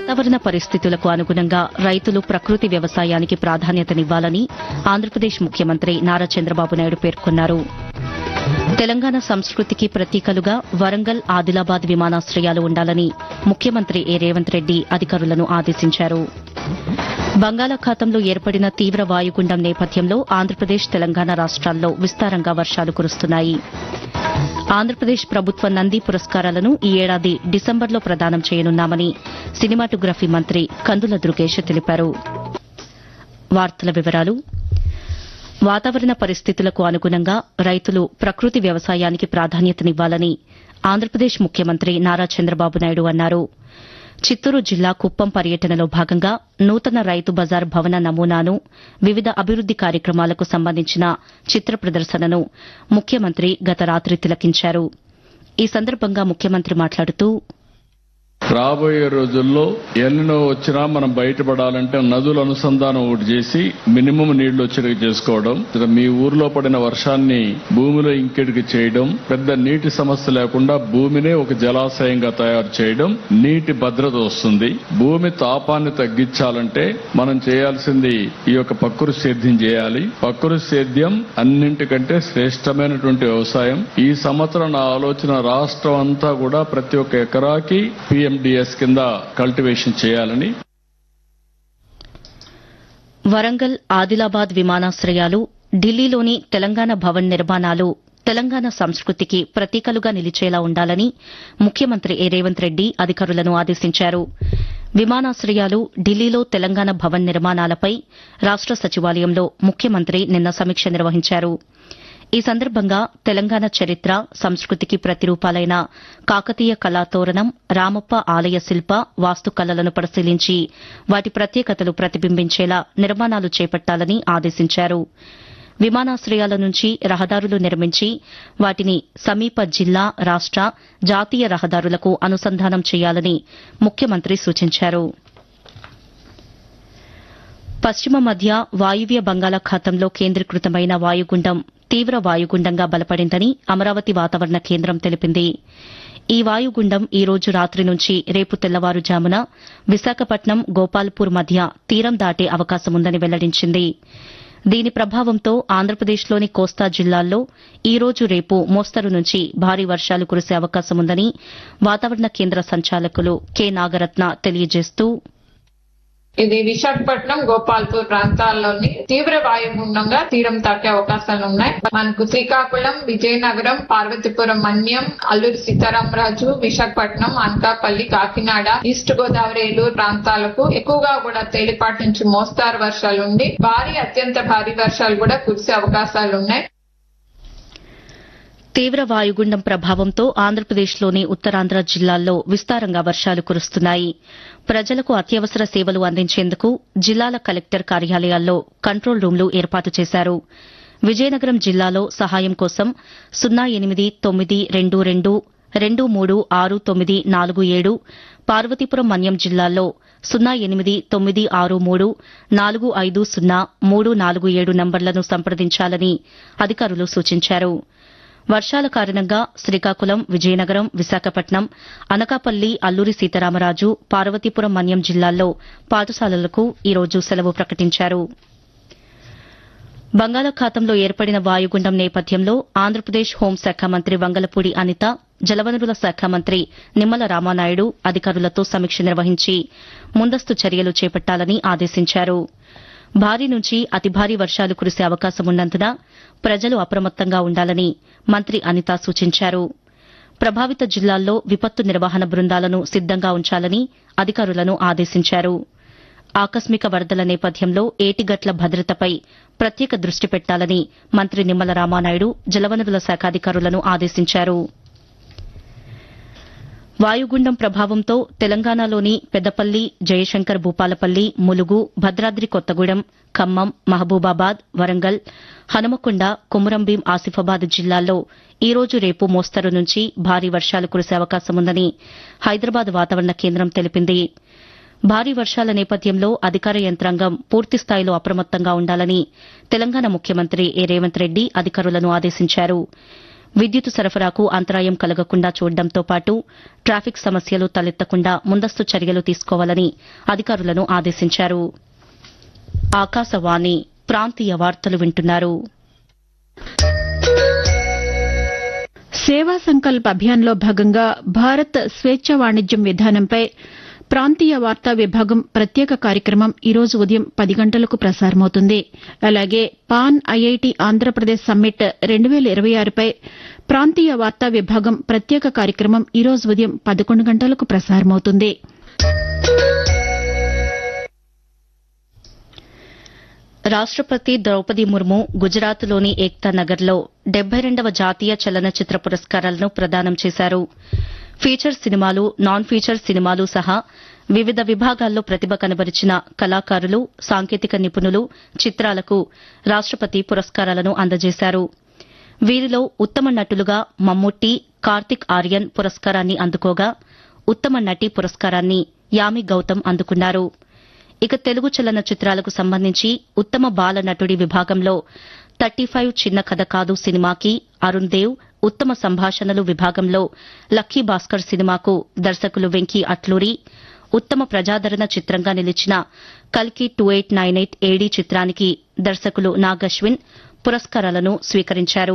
వాతావరణ పరిస్థితులకు అనుగుణంగా రైతులు ప్రకృతి వ్యవసాయానికి ప్రాధాన్యతనివ్వాలని ఆంధ్రప్రదేశ్ ముఖ్యమంత్రి నారా చంద్రబాబు నాయుడు పేర్కొన్నారు తెలంగాణ సంస్కృతికి ప్రతీకలుగా వరంగల్ ఆదిలాబాద్ విమానాశ్రయాలు ఉండాలని ముఖ్యమంత్రి ఏ రేవంత్ రెడ్డి అధికారులను ఆదేశించారు బంగాళాఖాతంలో ఏర్పడిన తీవ్ర వాయుగుండం నేపథ్యంలో ఆంధ్రప్రదేశ్ తెలంగాణ రాష్ట్రాల్లో విస్తారంగా వర్షాలు కురుస్తున్నాయి ఆంధ్రప్రదేశ్ ప్రభుత్వ నంది పురస్కారాలను ఈ ఏడాది డిసెంబర్లో ప్రదానం చేయనున్నామని సినిమాటోగ్రఫీ మంత్రి కందుల దుర్గేష్ తెలిపారు వార్తల వివరాలు వాతావరణ పరిస్థితులకు అనుగుణంగా రైతులు ప్రకృతి వ్యవసాయానికి ప్రాధాన్యతనివ్వాలని ఆంధ్రప్రదేశ్ ముఖ్యమంత్రి నారా చంద్రబాబు నాయుడు అన్నారు చిత్తూరు జిల్లా కుప్పం పర్యటనలో భాగంగా నూతన రైతు బజార్ భవన నమూనాను వివిధ అభివృద్ది కార్యక్రమాలకు సంబంధించిన చిత్ర ప్రదర్శనను ముఖ్యమంత్రి గత రాత్రి తిలకించారు ఈ సందర్భంగా ముఖ్యమంత్రి మాట్లాడుతూ రాబోయే రోజుల్లో ఎన్నో వచ్చినా మనం బయటపడాలంటే నదుల అనుసంధానం ఒకటి చేసి మినిమం నీళ్లు వచ్చేటికి చేసుకోవడం ఇక మీ ఊర్లో పడిన వర్షాన్ని భూమిలో ఇంకెటికి చేయడం పెద్ద నీటి సమస్య లేకుండా భూమినే ఒక జలాశయంగా తయారు చేయడం నీటి భద్రత వస్తుంది భూమి తాపాన్ని తగ్గించాలంటే మనం చేయాల్సింది ఈ యొక్క ప్రకృతి సేద్యం చేయాలి ప్రకృతి సేద్యం అన్నింటికంటే శ్రేష్టమైనటువంటి వ్యవసాయం ఈ సంవత్సరం నా ఆలోచన రాష్ట్రం అంతా కూడా ప్రతి ఒక్క ఎకరాకి పిఎండిఎస్ కింద కల్టివేషన్ చేయాలని వరంగల్ ఆదిలాబాద్ విమానాశ్రయాలు ఢిల్లీలోని తెలంగాణ భవన్ నిర్మాణాలు తెలంగాణ సంస్కృతికి ప్రతీకలుగా నిలిచేలా ఉండాలని ముఖ్యమంత్రి ఏ రేవంత్ రెడ్డి అధికారులను ఆదేశించారు విమానాశ్రయాలు ఢిల్లీలో తెలంగాణ భవన్ నిర్మాణాలపై రాష్ట సచివాలయంలో ముఖ్యమంత్రి నిన్న సమీక్ష నిర్వహించారు ఈ సందర్భంగా తెలంగాణ చరిత్ర సంస్కృతికి ప్రతిరూపాలైన కాకతీయ కళాతోరణం రామప్ప ఆలయ శిల్ప వాస్తుకళలను పరిశీలించి వాటి ప్రత్యేకతలు ప్రతిబింబించేలా నిర్మాణాలు చేపట్టాలని ఆదేశించారు విమానాశ్రయాల నుంచి రహదారులు నిర్మించి వాటిని సమీప జిల్లా రాష్ట జాతీయ రహదారులకు అనుసంధానం చేయాలని ముఖ్యమంత్రి సూచించారు పశ్చిమ మధ్య వాయువ్య బంగాళాఖాతంలో కేంద్రీకృతమైన వాయుగుండం తీవ్ర వాయుగుండంగా బలపడిందని అమరావతి వాతావరణ కేంద్రం తెలిపింది ఈ వాయుగుండం ఈ రోజు రాత్రి నుంచి రేపు తెల్లవారుజామున విశాఖపట్నం గోపాల్పూర్ మధ్య తీరం దాటే అవకాశముందని వెల్లడించింది దీని ప్రభావంతో ఆంధ్రప్రదేశ్లోని కోస్తా జిల్లాల్లో ఈ రోజు రేపు మోస్తరు నుంచి భారీ వర్షాలు కురిసే అవకాశముందని వాతావరణ కేంద్ర సంచాలకులు కె నాగరత్న తెలియజేస్తూ ఇది విశాఖపట్నం గోపాల్పూర్ ప్రాంతాల్లోని తీవ్ర వాయుగుండంగా తీరం తాకే అవకాశాలు ఉన్నాయి మనకు శ్రీకాకుళం విజయనగరం పార్వతీపురం మన్యం అల్లూరి సీతారామరాజు విశాఖపట్నం అనకాపల్లి కాకినాడ ఈస్ట్ గోదావరి ఏలూరు ప్రాంతాలకు ఎక్కువగా కూడా తేలిపాటి నుంచి మోస్తారు వర్షాలు ఉండి భారీ అత్యంత భారీ వర్షాలు కూడా కురిసే అవకాశాలు ఉన్నాయి తీవ్ర వాయుగుండం ప్రభావంతో ఆంధ్రప్రదేశ్లోని ఉత్తరాంధ్ర జిల్లాల్లో విస్తారంగా వర్షాలు కురుస్తున్నాయి ప్రజలకు అత్యవసర సేవలు అందించేందుకు జిల్లాల కలెక్టర్ కార్యాలయాల్లో కంట్రోల్ రూంలు ఏర్పాటు చేశారు విజయనగరం జిల్లాలో సహాయం కోసం సున్నా ఎనిమిది తొమ్మిది రెండు రెండు రెండు మూడు ఆరు తొమ్మిది నాలుగు ఏడు పార్వతీపురం మన్యం జిల్లాల్లో సున్నా ఎనిమిది తొమ్మిది ఆరు మూడు నాలుగు ఐదు సున్నా మూడు నాలుగు ఏడు నంబర్లను సంప్రదించాలని అధికారులు సూచించారు వర్షాల కారణంగా శ్రీకాకుళం విజయనగరం విశాఖపట్నం అనకాపల్లి అల్లూరి సీతారామరాజు పార్వతీపురం మన్యం జిల్లాల్లో పాఠశాలలకు ఈరోజు సెలవు ప్రకటించారు బంగాళాఖాతంలో ఏర్పడిన వాయుగుండం నేపథ్యంలో ఆంధ్రప్రదేశ్ హోంశాఖ మంత్రి వంగలపూడి అనిత జలవనరుల శాఖ మంత్రి నిమ్మల రామానాయుడు అధికారులతో సమీక్ష నిర్వహించి ముందస్తు చర్యలు చేపట్టాలని ఆదేశించారు భారీ నుంచి అతి భారీ వర్షాలు కురిసే అవకాశం ఉన్నందున ప్రజలు అప్రమత్తంగా ఉండాలని మంత్రి అనిత సూచించారు ప్రభావిత జిల్లాల్లో విపత్తు నిర్వహణ బృందాలను సిద్దంగా ఉంచాలని అధికారులను ఆదేశించారు ఆకస్మిక వరదల నేపథ్యంలో ఏటిగట్ల భద్రతపై ప్రత్యేక దృష్టి పెట్టాలని మంత్రి నిమ్మల రామానాయుడు జలవనరుల శాఖ అధికారులను ఆదేశించారు వాయుగుండం ప్రభావంతో తెలంగాణలోని పెద్దపల్లి జయశంకర్ భూపాలపల్లి ములుగు భద్రాద్రి కొత్తగూడెం ఖమ్మం మహబూబాబాద్ వరంగల్ హనుమకొండ కుమురంభీం ఆసిఫాబాద్ జిల్లాల్లో ఈ రోజు రేపు మోస్తరు నుంచి భారీ వర్షాలు కురిసే అవకాశముందని హైదరాబాద్ వాతావరణ కేంద్రం తెలిపింది భారీ వర్షాల నేపథ్యంలో అధికార యంత్రాంగం పూర్తిస్థాయిలో అప్రమత్తంగా ఉండాలని తెలంగాణ ముఖ్యమంత్రి ఏ రేవంత్ రెడ్డి అధికారులను ఆదేశించారు విద్యుత్ సరఫరాకు అంతరాయం కలగకుండా చూడడంతో పాటు ట్రాఫిక్ సమస్యలు తలెత్తకుండా ముందస్తు చర్యలు తీసుకోవాలని అధికారులను ఆదేశించారు ఆకాశవాణి ప్రాంతీయ వార్తలు వింటున్నారు సేవా సంకల్ప్ అభియాన్లో భాగంగా భారత్ స్వేచ్ఛ వాణిజ్యం విధానంపై ప్రాంతీయ వార్తా విభాగం ప్రత్యేక కార్యక్రమం ఈ రోజు ఉదయం పది గంటలకు ప్రసారమవుతుంది అలాగే పాన్ ఐఐటి ఆంధ్రప్రదేశ్ సమ్మిట్ రెండు వేల ఇరవై ఆరుపై ప్రాంతీయ వార్తా విభాగం ప్రత్యేక కార్యక్రమం ఈ రోజు ఉదయం పదకొండు గంటలకు ప్రసారమవుతుంది రాష్టపతి ద్రౌపది ముర్ము గుజరాత్లోని ఏక్తా నగర్లో డెబ్బై రెండవ జాతీయ చలనచిత్ర పురస్కారాలను ప్రదానం చేశారు ఫీచర్ సినిమాలు నాన్ ఫీచర్ సినిమాలు సహా వివిధ విభాగాల్లో ప్రతిభ కనబరిచిన కళాకారులు సాంకేతిక నిపుణులు చిత్రాలకు రాష్టపతి పురస్కారాలను అందజేశారు వీరిలో ఉత్తమ నటులుగా మమ్ముట్టి కార్తిక్ ఆర్యన్ పురస్కారాన్ని అందుకోగా ఉత్తమ నటి పురస్కారాన్ని యామి గౌతమ్ అందుకున్నారు ఇక తెలుగు చలనచిత్రాలకు సంబంధించి ఉత్తమ బాల నటుడి విభాగంలో థర్టీ ఫైవ్ చిన్న కథ కాదు సినిమాకి అరుణ్ దేవ్ ఉత్తమ సంభాషణలు విభాగంలో లక్కీ భాస్కర్ సినిమాకు దర్శకులు వెంకీ అట్లూరి ఉత్తమ ప్రజాదరణ చిత్రంగా నిలిచిన కల్కి two eight nine eight AD చిత్రానికి దర్శకులు నాగశ్విన్ పురస్కారాలను స్వీకరించారు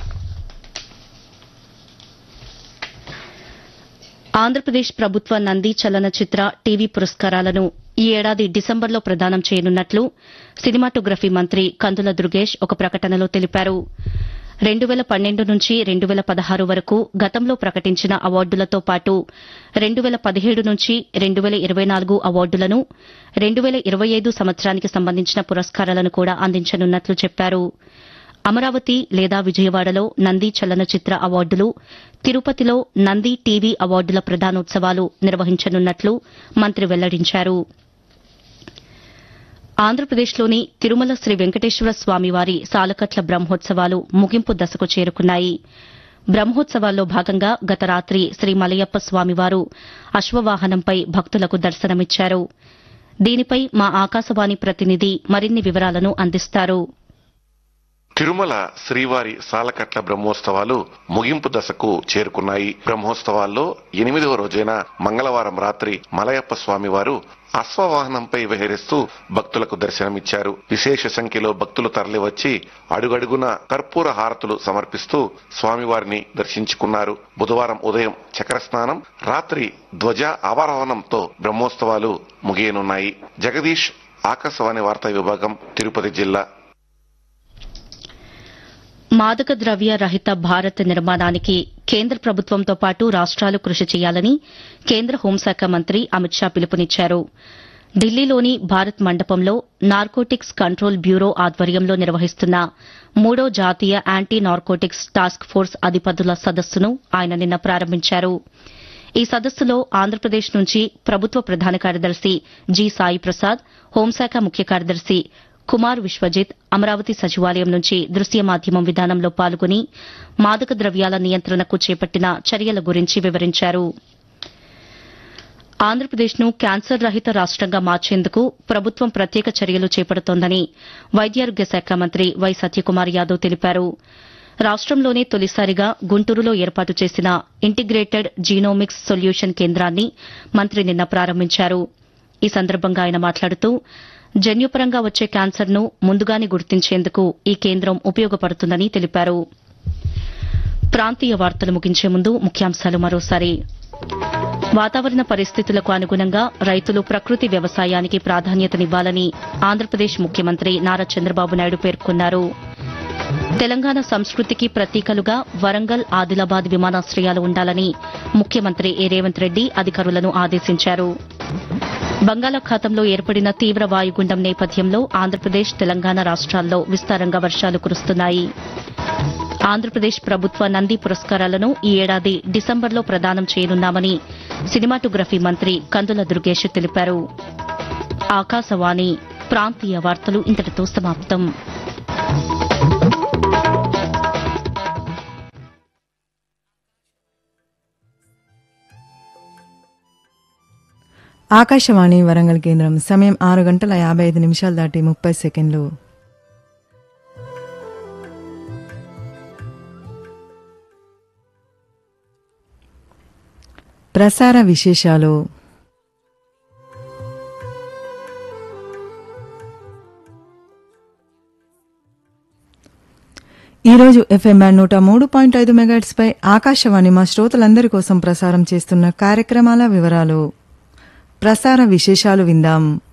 ఆంధ్రప్రదేశ్ ప్రభుత్వ నంది చలనచిత్ర టీవీ పురస్కారాలను ఈ ఏడాది డిసెంబర్లో ప్రదానం చేయనున్నట్లు సినిమాటోగ్రఫీ మంత్రి కందుల దుర్గేష్ ఒక ప్రకటనలో తెలిపారు రెండు వేల పన్నెండు నుంచి రెండు వేల పదహారు వరకు గతంలో ప్రకటించిన అవార్డులతో పాటు రెండు వేల పదిహేడు నుంచి రెండు వేల ఇరవై నాలుగు అవార్డులను రెండు వేల ఇరవై ఐదు సంవత్సరానికి సంబంధించిన పురస్కారాలను కూడా అందించనున్నట్లు చెప్పారు అమరావతి లేదా విజయవాడలో నంది చలనచిత్ర అవార్డులు తిరుపతిలో నంది టీవీ అవార్డుల ప్రదానోత్సవాలు నిర్వహించనున్నట్లు మంత్రి వెల్లడించారు ఆంధ్రప్రదేశ్లోని తిరుమల శ్రీ వెంకటేశ్వర స్వామివారి సాలకట్ల బ్రహ్మోత్సవాలు ముగింపు దశకు చేరుకున్నాయి బ్రహ్మోత్సవాల్లో భాగంగా గత రాత్రి శ్రీ మలయప్ప స్వామివారు అశ్వవాహనంపై భక్తులకు దర్శనమిచ్చారు దీనిపై మా ఆకాశవాణి ప్రతినిధి మరిన్ని వివరాలను అందిస్తారు తిరుమల శ్రీవారి సాలకట్ల బ్రహ్మోత్సవాలు ముగింపు దశకు చేరుకున్నాయి బ్రహ్మోత్సవాల్లో ఎనిమిదవ రోజైన మంగళవారం రాత్రి మలయప్ప స్వామివారు అశ్వవాహనంపై విహరిస్తూ భక్తులకు దర్శనమిచ్చారు విశేష సంఖ్యలో భక్తులు తరలివచ్చి అడుగడుగున కర్పూర హారతులు సమర్పిస్తూ స్వామివారిని దర్శించుకున్నారు బుధవారం ఉదయం చక్రస్నానం రాత్రి ధ్వజ ఆవాహనంతో బ్రహ్మోత్సవాలు ముగియనున్నాయి జగదీష్ ఆకాశవాణి వార్తా విభాగం తిరుపతి జిల్లా మాదక ద్రవ్య రహిత భారత్ నిర్మాణానికి కేంద్ర ప్రభుత్వంతో పాటు రాష్ట్రాలు కృషి చేయాలని కేంద్ర హోంశాఖ మంత్రి అమిత్ షా పిలుపునిచ్చారు ఢిల్లీలోని భారత్ మండపంలో నార్కోటిక్స్ కంట్రోల్ బ్యూరో ఆధ్వర్యంలో నిర్వహిస్తున్న మూడో జాతీయ యాంటీ నార్కోటిక్స్ టాస్క్ ఫోర్స్ అధిపతుల సదస్సును ఆయన నిన్న ప్రారంభించారు ఈ సదస్సులో ఆంధ్రప్రదేశ్ నుంచి ప్రభుత్వ ప్రధాన కార్యదర్శి జి సాయి ప్రసాద్ హోంశాఖ ముఖ్య కార్యదర్శి కుమార్ విశ్వజిత్ అమరావతి సచివాలయం నుంచి దృశ్య మాధ్యమం విధానంలో పాల్గొని మాదక ద్రవ్యాల నియంత్రణకు చేపట్టిన చర్యల గురించి వివరించారు ఆంధ్రప్రదేశ్ను క్యాన్సర్ రహిత రాష్టంగా మార్చేందుకు ప్రభుత్వం ప్రత్యేక చర్యలు చేపడుతోందని వైద్యారోగ్య శాఖ మంత్రి వై సత్యకుమార్ యాదవ్ తెలిపారు రాష్టంలోనే తొలిసారిగా గుంటూరులో ఏర్పాటు చేసిన ఇంటిగ్రేటెడ్ జీనోమిక్స్ సొల్యూషన్ కేంద్రాన్ని మంత్రి నిన్న ప్రారంభించారు ఈ సందర్భంగా ఆయన మాట్లాడుతూ జన్యుపరంగా వచ్చే క్యాన్సర్ను ముందుగానే గుర్తించేందుకు ఈ కేంద్రం ఉపయోగపడుతుందని తెలిపారు ప్రాంతీయ వార్తలు ముగించే ముందు ముఖ్యాంశాలు మరోసారి వాతావరణ పరిస్థితులకు అనుగుణంగా రైతులు ప్రకృతి వ్యవసాయానికి ప్రాధాన్యతనివ్వాలని ఆంధ్రప్రదేశ్ ముఖ్యమంత్రి నారా చంద్రబాబు నాయుడు పేర్కొన్నారు తెలంగాణ సంస్కృతికి ప్రతీకలుగా వరంగల్ ఆదిలాబాద్ విమానాశ్రయాలు ఉండాలని ముఖ్యమంత్రి ఏ రేవంత్ రెడ్డి అధికారులను ఆదేశించారు బంగాళాఖాతంలో ఏర్పడిన తీవ్ర వాయుగుండం నేపథ్యంలో ఆంధ్రప్రదేశ్ తెలంగాణ రాష్ట్రాల్లో విస్తారంగా వర్షాలు కురుస్తున్నాయి ఆంధ్రప్రదేశ్ ప్రభుత్వ నంది పురస్కారాలను ఈ ఏడాది డిసెంబర్లో ప్రదానం చేయనున్నామని సినిమాటోగ్రఫీ మంత్రి కందుల దుర్గేష్ తెలిపారు ఆకాశవాణి ప్రాంతీయ వార్తలు ఇంతటితో సమాప్తం ఆకాశవాణి వరంగల్ కేంద్రం సమయం ఆరు గంటల యాభై ఐదు నిమిషాలు దాటి ముప్పై సెకండ్లు ప్రసార విశేషాలు ఈరోజు ఎఫ్ఎం బ్యాండ్ నూట మూడు పాయింట్ ఐదు మెగాట్స్ పై ఆకాశవాణి మా శ్రోతలందరి కోసం ప్రసారం చేస్తున్న కార్యక్రమాల వివరాలు ప్రసార విశేషాలు విందాం